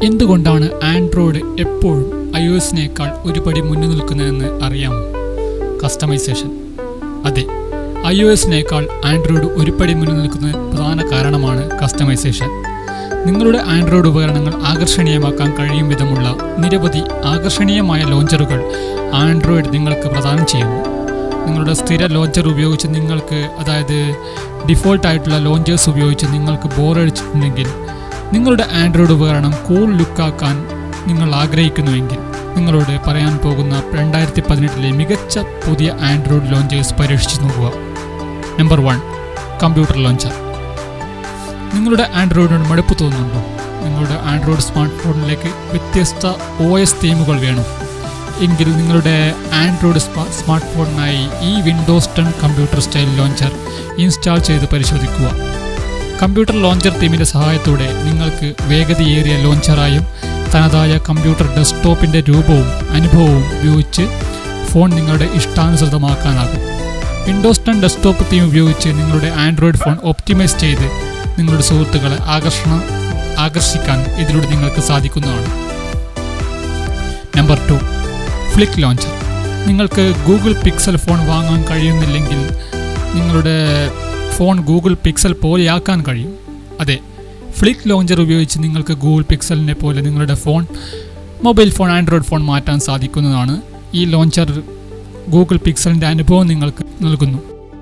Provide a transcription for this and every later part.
എന്തുകൊണ്ടാണ് ആൻഡ്രോയിഡ് എപ്പോഴും I O എസിനേക്കാൾ ഒരു പടി മുന്നിൽ നിൽക്കുന്നതെന്ന് അറിയാമോ കസ്റ്റമൈസേഷൻ അതെ ഐ ഒ എസിനേക്കാൾ ആൻഡ്രോയിഡ് ഒരു പടി മുന്നിൽ നിൽക്കുന്ന പ്രധാന കാരണമാണ് കസ്റ്റമൈസേഷൻ നിങ്ങളുടെ ആൻഡ്രോയിഡ് ഉപകരണങ്ങൾ ആകർഷണീയമാക്കാൻ കഴിയും വിധമുള്ള നിരവധി ആകർഷണീയമായ ലോഞ്ചറുകൾ ആൻഡ്രോയിഡ് നിങ്ങൾക്ക് പ്രദാനം ചെയ്യുന്നു നിങ്ങളുടെ സ്ഥിര ലോഞ്ചർ ഉപയോഗിച്ച് നിങ്ങൾക്ക് അതായത് ഡിഫോൾട്ട് ആയിട്ടുള്ള ലോഞ്ചേഴ്സ് ഉപയോഗിച്ച് നിങ്ങൾക്ക് ബോറടിച്ചിട്ടുണ്ടെങ്കിൽ നിങ്ങളുടെ ആൻഡ്രോയിഡ് ഉപകരണം കൂൾ ലുക്കാക്കാൻ നിങ്ങൾ ആഗ്രഹിക്കുന്നുവെങ്കിൽ നിങ്ങളോട് പറയാൻ പോകുന്ന രണ്ടായിരത്തി പതിനെട്ടിലെ മികച്ച പുതിയ ആൻഡ്രോയിഡ് ലോഞ്ചേഴ്സ് പരീക്ഷിച്ച് നോക്കുക നമ്പർ വൺ കമ്പ്യൂട്ടർ ലോഞ്ചർ നിങ്ങളുടെ ആൻഡ്രോയിഡിനോട് മടുപ്പ് തോന്നുന്നുണ്ടോ നിങ്ങളുടെ ആൻഡ്രോയിഡ് സ്മാർട്ട് ഫോണിലേക്ക് വ്യത്യസ്ത ഒ എസ് തീമുകൾ വേണം എങ്കിൽ നിങ്ങളുടെ ആൻഡ്രോയിഡ് സ്മാർട്ട് ഫോണിനായി ഈ Windows ten computer style launcher install ചെയ്ത് പരിശോധിക്കുക കമ്പ്യൂട്ടർ ലോഞ്ചർ തീമിൻ്റെ സഹായത്തോടെ നിങ്ങൾക്ക് വേഗതയേറിയ ലോഞ്ചറായും തനതായ കമ്പ്യൂട്ടർ ഡെസ്ക്ടോപ്പിൻ്റെ രൂപവും അനുഭവവും ഉപയോഗിച്ച് ഫോൺ നിങ്ങളുടെ ഇഷ്ടാനുസൃതമാക്കാനാകും വിൻഡോസ് ടെൻ ഡെസ്ക്ടോപ്പ് തീം ഉപയോഗിച്ച് നിങ്ങളുടെ ആൻഡ്രോയിഡ് ഫോൺ ഒപ്റ്റിമൈസ് ചെയ്ത് നിങ്ങളുടെ സുഹൃത്തുക്കളെ ആകർഷണ ആകർഷിക്കാൻ ഇതിലൂടെ നിങ്ങൾക്ക് സാധിക്കുന്നതാണ് നമ്പർ ടു ഫ്ലിക്ക് ലോഞ്ചർ നിങ്ങൾക്ക് ഗൂഗിൾ പിക്സൽ ഫോൺ വാങ്ങാൻ കഴിയുന്നില്ലെങ്കിൽ നിങ്ങളുടെ ഫോൺ ഗൂഗിൾ പിക്സൽ പോലെയാക്കാൻ കഴിയും അതെ ഫ്ലിക്ക് ലോഞ്ചർ ഉപയോഗിച്ച് നിങ്ങൾക്ക് ഗൂഗിൾ പിക്സലിനെ പോലെ നിങ്ങളുടെ phone mobile phone Android phone മാറ്റാൻ സാധിക്കുന്നതാണ് ഈ ലോഞ്ചർ ഗൂഗിൾ പിക്സലിൻ്റെ അനുഭവം നിങ്ങൾക്ക് നൽകുന്നു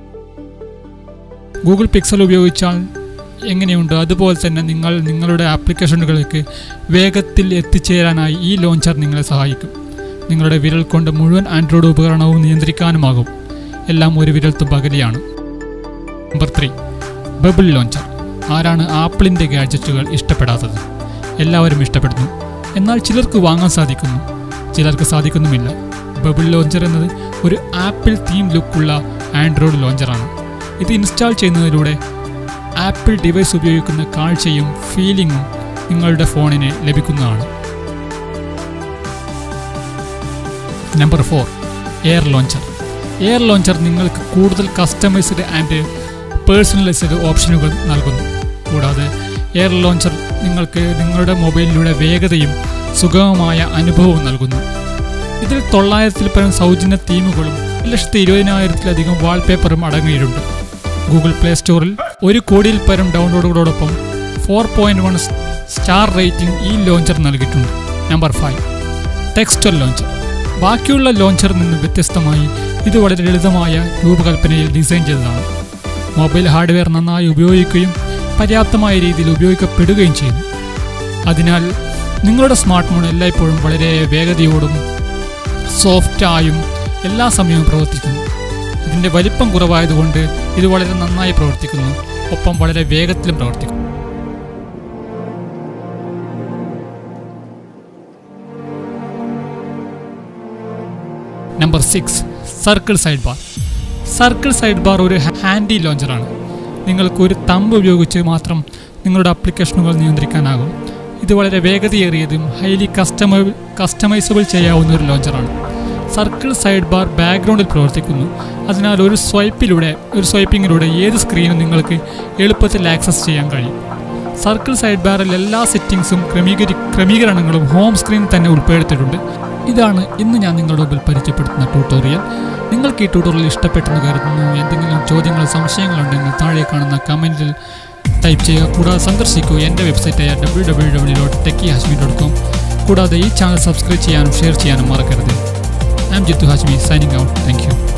ഗൂഗിൾ പിക്സൽ ഉപയോഗിച്ചാൽ എങ്ങനെയുണ്ട് അതുപോലെ തന്നെ നിങ്ങൾ നിങ്ങളുടെ ആപ്ലിക്കേഷനുകളിലേക്ക് വേഗത്തിൽ എത്തിച്ചേരാനായി ഈ ലോഞ്ചർ നിങ്ങളെ സഹായിക്കും നിങ്ങളുടെ വിരൽ കൊണ്ട് മുഴുവൻ ആൻഡ്രോയിഡ് ഉപകരണവും നിയന്ത്രിക്കാനുമാകും എല്ലാം ഒരു വിരൽ തുമ്പകലിയാണ് നമ്പർ ത്രീ ബബിൾ ലോഞ്ചർ ആരാണ് ആപ്പിളിൻ്റെ ഗാഡ്ജറ്റുകൾ ഇഷ്ടപ്പെടാത്തത് എല്ലാവരും ഇഷ്ടപ്പെടുന്നു എന്നാൽ ചിലർക്ക് വാങ്ങാൻ സാധിക്കുന്നു ചിലർക്ക് സാധിക്കുന്നുമില്ല ബബിൾ ലോഞ്ചർ എന്നത് ഒരു ആപ്പിൾ തീം ലുക്കുള്ള ആൻഡ്രോയിഡ് ലോഞ്ചറാണ് ഇത് ഇൻസ്റ്റാൾ ചെയ്യുന്നതിലൂടെ ആപ്പിൾ ഡിവൈസ് ഉപയോഗിക്കുന്ന കാഴ്ചയും ഫീലിംഗും നിങ്ങളുടെ ഫോണിന് ലഭിക്കുന്നതാണ് number four air launcher air launcher നിങ്ങൾക്ക് കൂടുതൽ കസ്റ്റമൈസ്ഡ് ആൻഡ് പേഴ്സണലൈസ്ഡ് ഓപ്ഷനുകൾ നൽകുന്നു കൂടാതെ എയർ ലോഞ്ചർ നിങ്ങൾക്ക് നിങ്ങളുടെ മൊബൈലിലൂടെ വേഗതയും സുഗമമായ അനുഭവവും നൽകുന്നു ഇതിൽ തൊള്ളായിരത്തിൽ പരം സൗജന്യ തീമുകളും ഒരു ലക്ഷത്തി ഇരുപതിനായിരത്തിലധികം വാൾപേപ്പറും അടങ്ങിയിട്ടുണ്ട് ഗൂഗിൾ പ്ലേ സ്റ്റോറിൽ ഒരു കോടിയിൽ പരം ഡൗൺലോഡുകളോടൊപ്പം four point one star rating ഈ ലോഞ്ചർ നൽകിയിട്ടുണ്ട് നമ്പർ ഫൈവ് ടെക്സ്റ്റൽ ലോഞ്ചർ ബാക്കിയുള്ള ലോഞ്ചറിൽ നിന്ന് വ്യത്യസ്തമായി ഇത് വളരെ ലളിതമായ രൂപകൽപ്പനയിൽ ഡിസൈൻ ചെയ്തതാണ് മൊബൈൽ ഹാർഡ്വെയർ നന്നായി ഉപയോഗിക്കുകയും പര്യാപ്തമായ രീതിയിൽ ഉപയോഗിക്കപ്പെടുകയും ചെയ്യുന്നു അതിനാൽ നിങ്ങളുടെ സ്മാർട്ട് ഫോൺ എല്ലായ്പ്പോഴും വളരെ വേഗതയോടും സോഫ്റ്റായും എല്ലാ സമയവും പ്രവർത്തിക്കുന്നു ഇതിൻ്റെ വലിപ്പം കുറവായതുകൊണ്ട് ഇത് വളരെ നന്നായി പ്രവർത്തിക്കുന്നു ഒപ്പം വളരെ വേഗത്തിലും പ്രവർത്തിക്കുന്നു number six circle side bar circle side bar ഒരു ഹാൻഡി ലോഞ്ചറാണ് നിങ്ങൾക്ക് ഒരു തമ്പ് ഉപയോഗിച്ച് മാത്രം നിങ്ങളുടെ ആപ്ലിക്കേഷനുകൾ നിയന്ത്രിക്കാനാകും ഇത് വളരെ വേഗതയേറിയതും ഹൈലി കസ്റ്റമൈ കസ്റ്റമൈസബിൾ ചെയ്യാവുന്ന ഒരു ലോഞ്ചറാണ് സർക്കിൾ സൈഡ് ബാർ ബാക്ക്ഗ്രൗണ്ടിൽ പ്രവർത്തിക്കുന്നു അതിനാൽ ഒരു സ്വൈപ്പിലൂടെ ഒരു സ്വൈപ്പിങ്ങിലൂടെ ഏത് സ്ക്രീനും നിങ്ങൾക്ക് എളുപ്പത്തിൽ ആക്സസ് ചെയ്യാൻ കഴിയും സർക്കിൾ സൈഡ് ബാറിൽ എല്ലാ സെറ്റിംഗ്സും ക്രമീകരി ക്രമീകരണങ്ങളും ഹോം സ്ക്രീൻ തന്നെ ഉൾപ്പെടുത്തിയിട്ടുണ്ട് ഇതാണ് ഇന്ന് ഞാൻ നിങ്ങളുടെ മുമ്പിൽ പരിചയപ്പെടുത്തുന്ന ട്യൂട്ടോറിയൽ നിങ്ങൾക്ക് ഈ ട്യൂട്ടോറിയൽ ഇഷ്ടപ്പെട്ടെന്ന് കരുതുന്നു എന്തെങ്കിലും ചോദ്യങ്ങളോ സംശയങ്ങളുണ്ടെങ്കിൽ താഴെ കാണുന്ന കമൻറ്റിൽ ടൈപ്പ് ചെയ്യുക കൂടാതെ സന്ദർശിക്കൂ എൻ്റെ വെബ്സൈറ്റായ W W W dot techie Hashmi dot com കൂടാതെ ഈ ചാനൽ സബ്സ്ക്രൈബ് ചെയ്യാനും ഷെയർ ചെയ്യാനും മറക്കരുത് I'm Jithu Hashmi signing out thank U